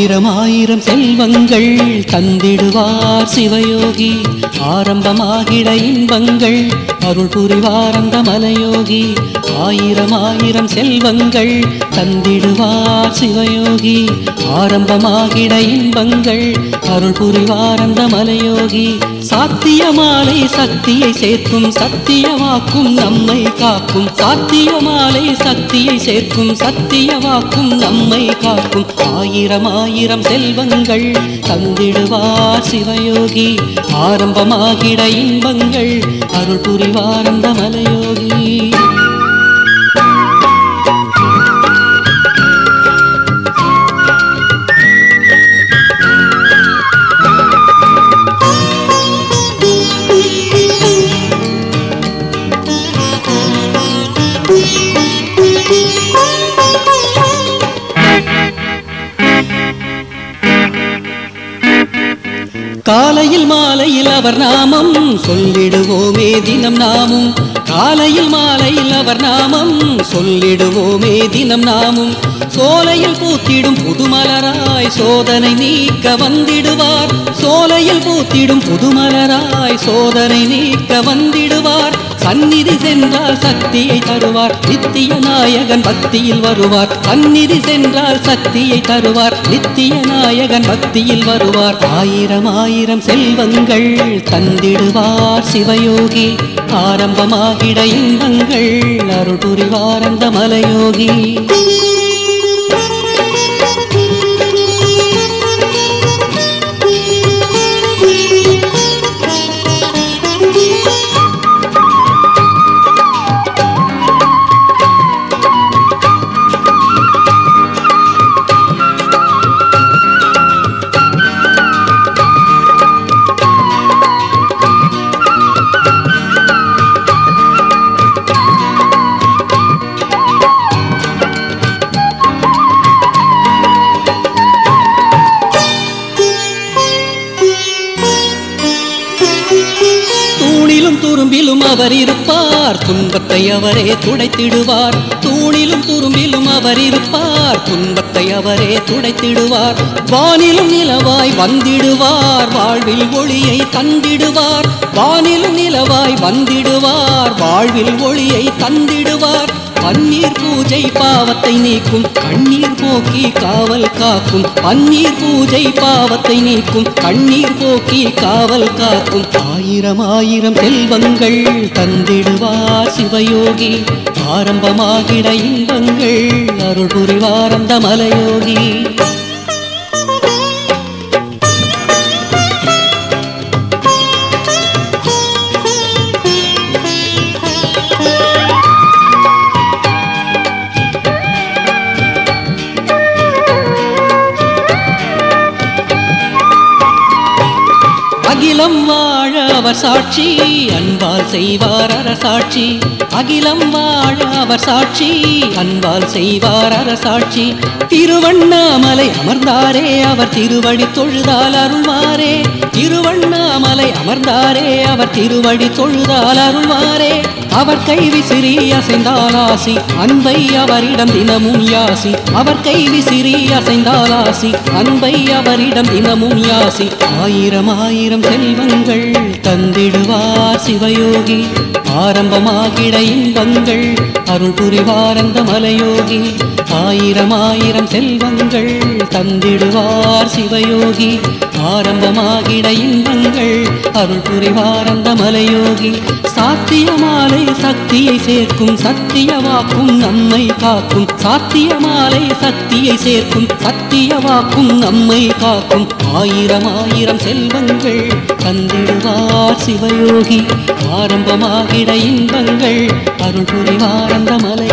ஆயிரம் ஆயிரம் செல்வங்கள் தந்திடுவார் சிவயோகி ஆரம்பமாகிட இன்பங்கள் அருள் புரிவார் அந்த மலையோகி ஆயிரம் ஆயிரம் செல்வங்கள் தந்திடுவார் சிவயோகி ஆரம்பமாகிட இன்பங்கள் அருள் புரிவார் அந்த மலையோகி சாத்திய மாலை சக்தியை சேர்க்கும் சத்திய வாக்கும் நம்மை காக்கும் சாத்திய மாலை சக்தியை சேர்க்கும் சத்திய வாக்கும் நம்மை காக்கும் ஆயிரம் ஆயிரம் செல்வங்கள் தந்திடுவார் சிவயோகி ஆரம்பமாகிட இன்பங்கள் அருள் புரிவார் அந்த மலையோகி காலையில் மாலையில் அவர் நாமம் சொல்லிடுவோமே தினம் நாமும் காலையில் மாலையில் அவர் நாமம் சொல்லிடுவோமே தினம் நாமும் சோலையில் பூத்திடும் புதுமலராய் சோதனை நீக்க வந்திடுவார் சோலையில் பூத்திடும் புதுமலராய் சோதனை நீக்க வந்திடுவார் சந்நிதி சென்றால் சக்தியை தருவார் நித்திய நாயகன் பக்தியில் வருவார் சந்நிதி சென்றால் சக்தியை தருவார் நித்திய நாயகன் பக்தியில் வருவார் ஆயிரம் ஆயிரம் செல்வங்கள் தந்திடுவார் சிவயோகி ஆரம்பமாகிட இன்பங்கள் அருள் புரிவார் அந்த மலையோகி தூணிலும் துரும்பிலும் அவர் இருப்பார் துன்பத்தை அவரே துடைத்திடுவார் தூணிலும் துரும்பிலும் அவர் இருப்பார் துன்பத்தை அவரே துடைத்திடுவார் வானிலும் நிலவாய் வந்திடுவார் வாழ்வில் ஒளியை தந்திடுவார் வானிலும் நிலவாய் வந்திடுவார் வாழ்வில் ஒளியை தந்திடுவார் பன்னீர் பூஜை பாவத்தை நீக்கும் கண்ணீர் போக்கி காவல் காக்கும் பன்னீர் பூஜை பாவத்தை நீக்கும் கண்ணீர் போக்கி காவல் காக்கும் ஆயிரம் ஆயிரம் செல்வங்கள் தந்திடுவார் சிவயோகி ஆரம்பமாகிட இன்பங்கள் அருள் புரிவார் அந்த மலையோகி அகிலம் வாழ அவர் சாட்சி அன்பால் செய்வார் அரசாட்சி அகிலம் வாழ அவர் சாட்சி அன்பால் செய்வார் அரசாட்சி திருவண்ணாமலை அமர்ந்தாரே அவர் திருவடி தொழுதால் அருள்வாரே திருவண்ணாமலை அமர்ந்தாரே அவர் திருவடி தொழுதால் அருள்வாரே அவர் கை விசிறி அசைந்தால் ஆசி அன்பை அவரிடம் தினமும் யாசி அவர் கை விசிறி அசைந்தால் ஆசி அன்பை அவரிடம் தினமும் யாசி ஆயிரம் ஆயிரம் செல்வங்கள் தந்திடுவார் சிவயோகி ஆரம்பமாகிட இன்பங்கள் அருள் புரிவார் அந்த மலையோகி ஆயிரம் ஆயிரம் செல்வங்கள் தந்திடுவார் சிவயோகி ஆரம்பமாகிட இன்பங்கள் அருள் புரிவார் அந்த மலையோகி சாத்திய மாலை சக்தியை சேர்க்கும் சத்திய வாக்கும் நம்மை காக்கும் சாத்திய மாலை சக்தியை சேர்க்கும் சத்திய வாக்கும் நம்மை காக்கும் ஆயிரம் ஆயிரம் செல்வங்கள் தந்திடுவார் சிவயோகி ஆரம்பமாகிட இன்பங்கள் அருள் புரிவார் அந்த மலை